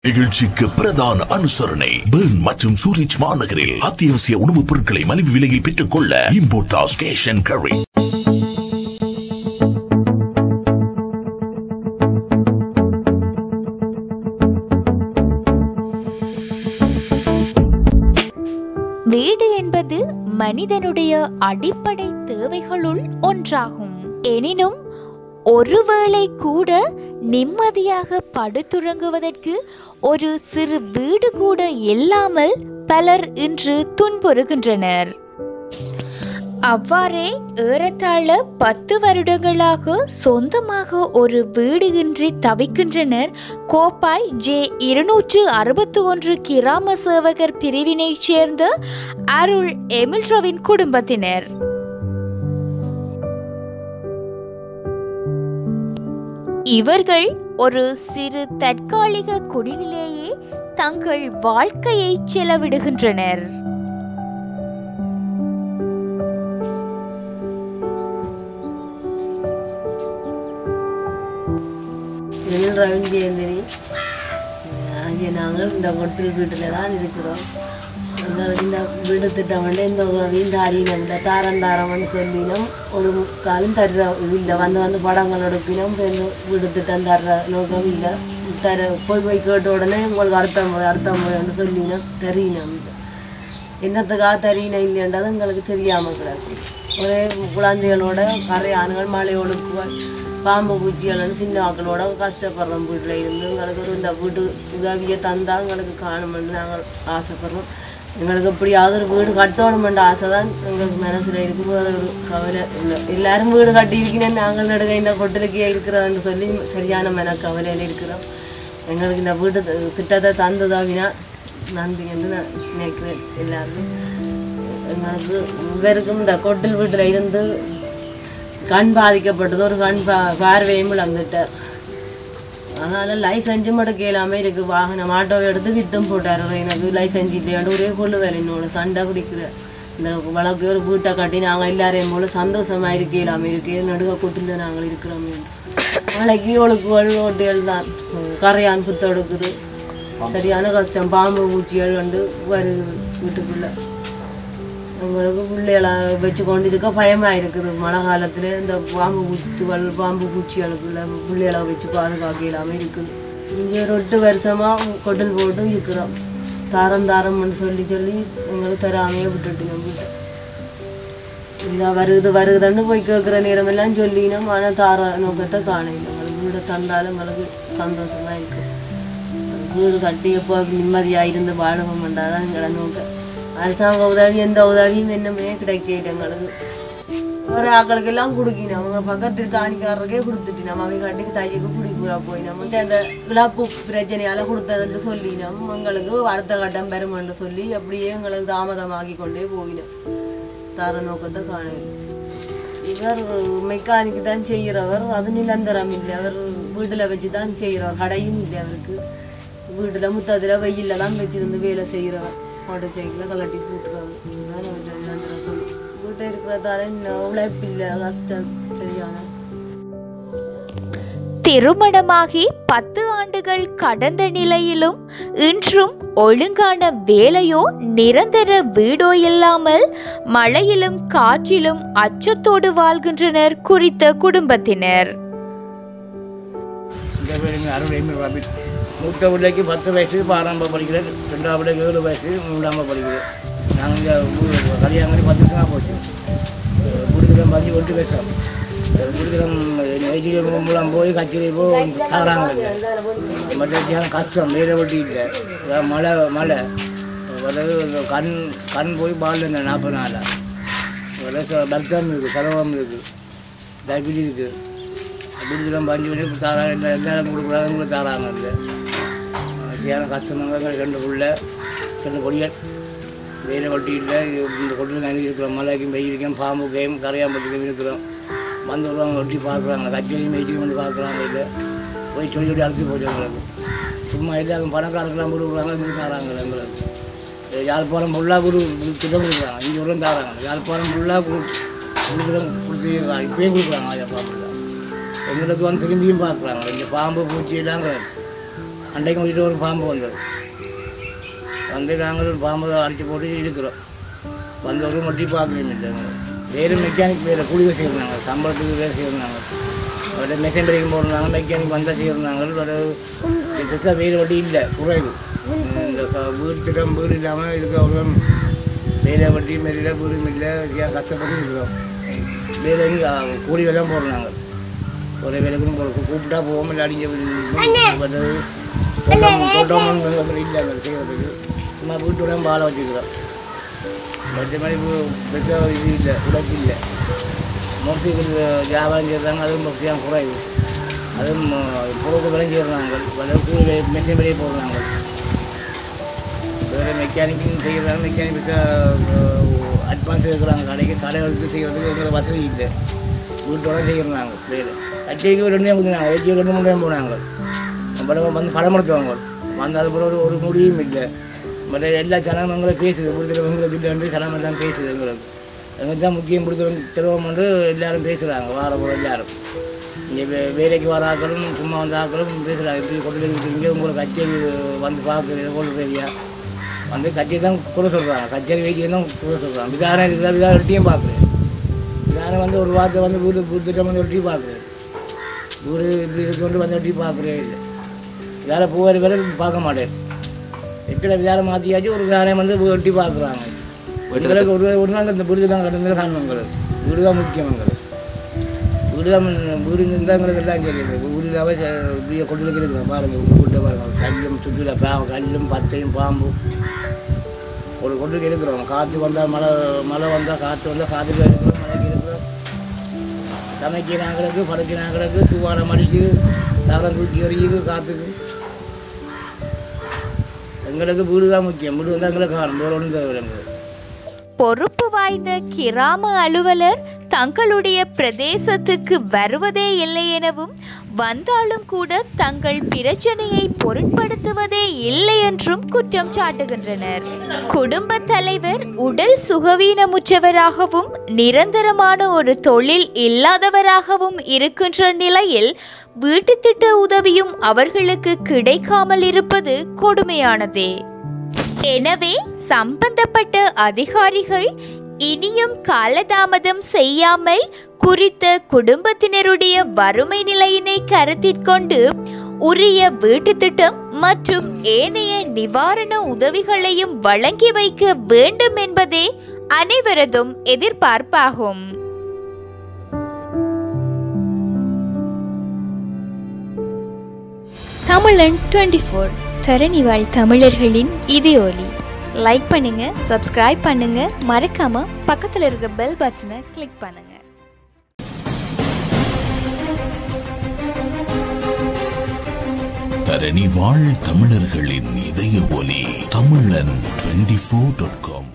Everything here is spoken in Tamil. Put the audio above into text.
நிகழ்ச்சிக்கு பிரதான அனுசரணை பெர்ன் மற்றும் சூரிச் மாநகரில் அத்தியாவசிய உணவுப் பொருட்களை மலிவு விலையில் பெற்றுக் கொள்ள இம்போர்டாஸ் கேஷ் அண்ட் கரி வீடு என்பது மனிதனுடைய அடிப்படை தேவைகளுள் ஒன்றாகும் எனினும் ஒருவேளை கூட நிம்மதியாக படுத்துறங்குவதற்கு ஒரு சிறு வீடு கூட இல்லாமல் பலர் இன்று துன்புறுகின்றனர் அவ்வாறே ஏறத்தாழ பத்து வருடங்களாக சொந்தமாக ஒரு வீடு இன்றி தவிக்கின்றனர் கோப்பாய் ஜே இருநூற்று அறுபத்தி ஒன்று கிராம சேவகர் பிரிவினைச் சேர்ந்த அருள் எமில்ரோவின் குடும்பத்தினர் இவர்கள் ஒரு சிறு தற்காலிக குடிலிலேயே தங்கள் வாழ்க்கையை செலவிடுகின்றனர் எங்கள் ரவீன் ஜெயந்தினி ஆகிய நாங்கள் இந்த கொட்டில் வீட்டில் தான் இருக்கிறோம் எங்களுக்கு இந்த வீடு திட்டம் வந்து இந்த உதவியும் தாரினம் இந்த தாரம் தாரம்னு சொல்லினோம் ஒரு காலம் தர்ற இது இல்லை வந்து வந்து படங்கள் எடுக்கணும் இப்போ இந்த வீடு திட்டம் தர்ற நோக்கம் இல்லை தர போய் போய் கேட்ட உடனே உங்களுக்கு அடுத்த முறை அடுத்த முறைன்னு சொல்லினோம் தெரியணும் என்னத்துக்காக தெரியணும் இல்லைன்றது எங்களுக்கு தெரியாமல் கிடக்கு ஒரே குழந்தைகளோட கரை ஆண்கள் மலை ஒழுக்குவார் பாம்பு பூச்சிகள்னு சின்ன ஆக்களோட கஷ்டப்படுறோம் வீட்டில் இருந்து எங்களுக்கு ஒரு இந்த வீட்டு உதவியை தந்தா எங்களுக்கு காணுமென்று நாங்கள் ஆசைப்படுறோம் எங்களுக்கு எப்படியாவது ஒரு வீடு கட்டணுமென்ற ஆசை தான் எங்களுக்கு மனசில் இருக்கு வேறு ஒரு கவலை இல்லை எல்லாரும் வீடு கட்டியிருக்கணும் நாங்கள் நடுக இந்த கொட்டலுக்கே இருக்கிறோன்னு சொல்லி சரியான மன கவலையில் இருக்கிறோம் எங்களுக்கு இந்த வீட்டு தி- திட்டத்தை தந்ததாவினா நன்றி என்று நான் நினைக்கிறேன் எல்லாருக்கும் எங்களுக்கு இவருக்கும் இந்த கொட்டில் வீட்டில் இருந்து கண் பாதிக்கப்பட்டது ஒரு கண் பா பார்வையும் இழந்துட்டார் அதனால் லைசன்ஸும் எடுக்க இல்லாமல் இருக்குது வாகனம் ஆட்டோவை எடுத்து வித்தும் போட்டார் எனக்கு லைசன்ஸ் இல்லையாண்டு ஒரே கொள்ளு வேலை என்னோட சண்டை பிடிக்கிற இந்த வழக்கு ஒரு வீட்டை கட்டி நாங்கள் எல்லாரையும் போல சந்தோஷமாக இருக்க இல்லாமல் இருக்கு நடுக கொட்டில் நாங்கள் இருக்கிறோம் நாளைக்கு ஒழுக்குகள் ஓட்டிகள் தான் கரையான் புத்தெடுக்குது சரியான கஷ்டம் பாம்பு பூச்சிகள் வந்து வருது வீட்டுக்குள்ளே எங்களுக்கு பிள்ளைகளை வச்சு கொண்டு இருக்க பயமாக இருக்குது மழை காலத்தில் இந்த பாம்பு குத்துகள் பாம்பு பூச்சிகளுக்குள்ள பிள்ளைகளை வச்சு பாதுகாக்க இல்லாமல் இருக்குது இங்கே ஒரு எட்டு வருஷமாக கொட்டில் போட்டு இருக்கிறோம் தாரம் தாரம்னு சொல்லி சொல்லி எங்களுக்கு தராமையே விட்டுட்டு வீட்டை இந்த வருகுது வருகுதுன்னு போய் கேட்குற நேரமெல்லாம் சொல்லினோம் ஆனால் தார நோக்கத்தை காணையில் எங்களுக்கு வீடை தந்தாலும் எங்களுக்கு சந்தோஷமாக இருக்கும் வீடு கட்டி எப்போ நிம்மதியாக இருந்து வாழவும் தான் எங்களை நோக்க அரசாங்க உதவி எந்த உதவியும் என்னமே கிடைக்கல எங்களுக்கு ஒரு ஆக்களுக்கு எல்லாம் கொடுக்கணும் அவங்க பக்கத்து காணிக்காரருக்கே கொடுத்துட்டு நம்ம அவங்க கட்டிக்கு தையக்கு குடிக்கூறா போய் நம்ம வந்து அந்த இழப்பு பிரச்சனையால கொடுத்ததுன்னு சொல்லினோம் எங்களுக்கு அடுத்த கட்டம் பெருமன்னு சொல்லி அப்படியே எங்களுக்கு தாமதமாகி கொண்டே போயினோம் தர நோக்கத்தை காணல இவர் மெக்கானிக் தான் செய்கிறவர் அது நிலந்தரம் இல்லை அவர் வீட்டில் வச்சு தான் செய்கிறவர் கடையும் இல்லை அவருக்கு வீட்டில் முத்தத்தில் வெயில்ல தான் வச்சிருந்து வேலை செய்கிறவர் மோட்டர் சைக்கிளை கலட்டி கூட்டுறவர் அதுதான் அவர்கிட்ட நிரந்தர தொழில் வீட்டில் இருக்கிறதால இன்னும் உழைப்பில்லை கஷ்டம் சரியான திருமணமாகி பத்து ஆண்டுகள் கடந்த நிலையிலும் இன்றும் ஒழுங்கான வேலையோ நிரந்தர வீடோ இல்லாமல் மழையிலும் காற்றிலும் அச்சத்தோடு வாழ்கின்றனர் குறித்த குடும்பத்தினர் இந்த பிள்ளைங்க அறுபது ஐம்பது ரூபாய் மூத்த பிள்ளைக்கு பத்து வயசு ஆறாம் படிக்கிறேன் ரெண்டாவது பிள்ளைக்கு ஏழு வயசு மூணாம் படிக்கிறேன் நாங்கள் இங்கே ஊ- கல்யாணம் பண்ணி பத்து வருஷமாக போச்சு விடுதலம் பார்த்து ஒட்டு பேசுகிறோம் விடுதலம் நெய்ஜியம் மூலம் போய் கச்சேரி போய் தகராங்க இல்லை மற்ற கஷ்டம் வேலை ஒட்டி இல்லை அதான் மழை மழை அதாவது கண் கண் போய் பால் இந்த நாற்பது நாளாக பக்தம் இருக்குது சரவம் இருக்குது டைபிட்டி இருக்குது விடுதலாம் பஞ்சு பண்ணி தாராங்க இல்லை எல்லாரும் கொடுக்குறாங்க தாராங்க இல்லை சரியான கஷ்டமாக ரெண்டு புள்ள ரெண்டு பொடியல் வெயில வட்டி இல்லை இந்த கொட்டில் தண்ணி இருக்கிறோம் மழைக்கும் வெயிலுக்கும் பாம்புக்கையும் கரையாம்பட்டுக்கும் இருக்கிறோம் வந்து வருவாங்க ஒட்டி பார்க்குறாங்க கச்சேரியும் வெயிலையும் வந்து பார்க்குறாங்க இல்லை போய் சொல்லி சொல்லி அழைச்சி போச்சு எங்களுக்கு சும்மா இல்லை அவங்க பணக்காரங்களாம் கொடுக்குறாங்க இங்கே தராங்க எங்களுக்கு யாழ்ப்பாணம் ஃபுல்லாக கொடு திட்டம் கொடுக்குறாங்க இங்கே உள்ள தராங்க யாழ்ப்பாணம் ஃபுல்லாக கொடுக்குறோம் கொடுத்து இப்பயும் கொடுக்குறாங்க யாழ்ப்பாணம் எங்களுக்கு வந்து திரும்பியும் பார்க்குறாங்க இந்த பாம்பு பூச்சி எல்லாம் கிடக்கு. அன்றைக்கு முடிட்டு ஒரு பாம்பு வந்தது வந்து நாங்கள் ஒரு பாம்பை அடித்து போட்டு இருக்கிறோம் வந்து ஒரு மட்டி பார்க்கலையும் இல்லைங்க வேறு மெக்கானிக் வேறு கூலி செய்கிறாங்க சம்பளத்துக்கு வேறு செய்கிறாங்க அவர்கிட்ட மெஷின் பிரேக்கும் போடுறாங்க மெக்கானிக் வந்தால் செய்கிறாங்க வேறு பெருசாக வேறு வட்டி இல்லை குறைவு இந்த க- வீடு திட்டம் வீடு இல்லாமல் இதுக்கு அவ்வளோ வேலை வட்டி மாரியில் வீடும் இல்லை ஏன் கஷ்டப்பட்டு இருக்கிறோம் வேறு எங்கே கூலி வேலை போடுறாங்க ஒரே வேலைக்கும் போட கூப்பிட்டா போவோம் இல்லை அடிக்க பண்ணுறது தோட்டம் தோட்டம் இல்லை அங்கே செய்கிறதுக்கு சும்மா வீட்டோட பாலை வச்சுக்கிறோம் மற்ற மாதிரி பெருசாக இது இல்லை உழைப்பு இல்லை மோசிகள் வியாபாரம் செய்கிறாங்க அதுவும் முக்கியம் குறைவு அதுவும் பொருளுக்கு விளைஞ்சிடுறாங்க விலை கூலி மெஷின் வெளியே போடுறாங்க வேறு மெக்கானிக்கும் செய்கிறாங்க மெக்கானிக் பெருசாக அட்வான்ஸ் இருக்கிறாங்க கடைக்கு கடை எடுத்து செய்கிறதுக்கு எங்களுக்கு வசதி இல்லை வீட்டோட செய்கிறாங்க வேறு கச்சேரிக்கு ரெண்டு நேரம் கொடுத்தாங்க ஏச்சிக்கு ரெண்டு மூணு நேரம் போனாங்க படம் வந்து படம் எடுத்தவங்க வந்து அது போல ஒரு ஒரு முடியும் இல்லை மற்ற எல்லா சனமும் எங்களை பேசுது பிடித்தவங்க எங்களுக்கு இல்லைன்னு சனம் எல்லாம் பேசுது எங்களுக்கு எங்களுக்கு தான் முக்கியம் பிடித்தவங்க திருவம்னு எல்லாரும் பேசுகிறாங்க வார போல எல்லாரும் இங்கே வே வேலைக்கு வர ஆக்களும் சும்மா வந்து ஆக்களும் பேசுகிறாங்க இப்படி கொண்டு இங்கே உங்களுக்கு கச்சேரி வந்து பார்க்குறீங்க கொண்டு போறியா வந்து கச்சேரி தான் குறை சொல்கிறாங்க கச்சேரி வைத்தியம் தான் குறை சொல்கிறாங்க விதானம் இருக்குதா விதானம் வெட்டியும் பார்க்குறேன் விதானம் வந்து ஒரு வார்த்தை வந்து வீடு வீடு திட்டம் வந்து வெட்டி பார்க்குறேன் வீடு இப்படி இருக்கு வந்து வெட்டி பார்க்குறே இல்லை வேலை போகிற வேலை பார்க்க மாட்டேன் எத்தனை விதானம் மாற்றியாச்சும் ஒரு விதானம் வந்து வெட்டி பார்க்குறாங்க எங்களுக்கு ஒரு ஒரு நாள் இந்த வீடு தான் கிடந்தது காணும் எங்களுக்கு வீடு தான் முக்கியம் எங்களுக்கு வீடு தான் வீடு இருந்தால் எங்களுக்கு எல்லாம் தெரியுது வீடு இல்லாமல் இப்படியே கொண்டு இருக்கிறோம் பாருங்கள் உங்கள் வீட்டை பாருங்கள் கல்லும் சுற்றில பா கல்லும் பத்தையும் பாம்பும் ஒரு கொண்டு இருக்கிறோம் காற்று வந்தால் மழை மழை வந்தால் காற்று வந்தால் காற்றுல இருக்கிறோம் மழைக்கு இருக்கிறோம் சமைக்கிறாங்களுக்கு படைக்கிறாங்களுக்கு தூவாரம் அடிக்குது தகரம் தூக்கி எறியுது காற்றுக்கு எங்களுக்கு வீடு தான் முக்கியம் வீடு வந்தால் எங்களுக்கு காணும் வேறு ஒன்றும் தேவை எங்களுக்கு பொறுப்பு வாய்ந்த கிராம அலுவலர் தங்களுடைய பிரதேசத்துக்கு வருவதே இல்லை எனவும் வந்தாலும் கூட தங்கள் பிரச்சனையை பொருட்படுத்துவதே இல்லை என்றும் குற்றம் சாட்டுகின்றனர் குடும்ப தலைவர் உடல் சுகவீனமுற்றவராகவும் நிரந்தரமான ஒரு தொழில் இல்லாதவராகவும் இருக்கின்ற நிலையில் வீட்டு திட்ட உதவியும் அவர்களுக்கு கிடைக்காமல் இருப்பது கொடுமையானதே எனவே சம்பந்தப்பட்ட அதிகாரிகள் இனியும் காலதாமதம் செய்யாமல் குறித்த குடும்பத்தினருடைய வறுமை நிலையினை கருத்திற்கொண்டு உரிய வீட்டு திட்டம் மற்றும் ஏனைய நிவாரண உதவிகளையும் வழங்கி வைக்க வேண்டும் என்பதே அனைவரதும் எதிர்பார்ப்பாகும் தமிழன் டுவெண்ட்டி ஃபோர் தரணிவாழ் தமிழர்களின் இதயொலி லைக் பண்ணுங்க சப்ஸ்கிரைப் பண்ணுங்க மறக்காம பக்கத்தில் இருக்க பெல் பட்டனை கிளிக் பண்ணுங்க தரணி வாழ் தமிழர்களின் இதய ஒலி தமிழன் டுவெண்டி ஃபோர் டாட் காம்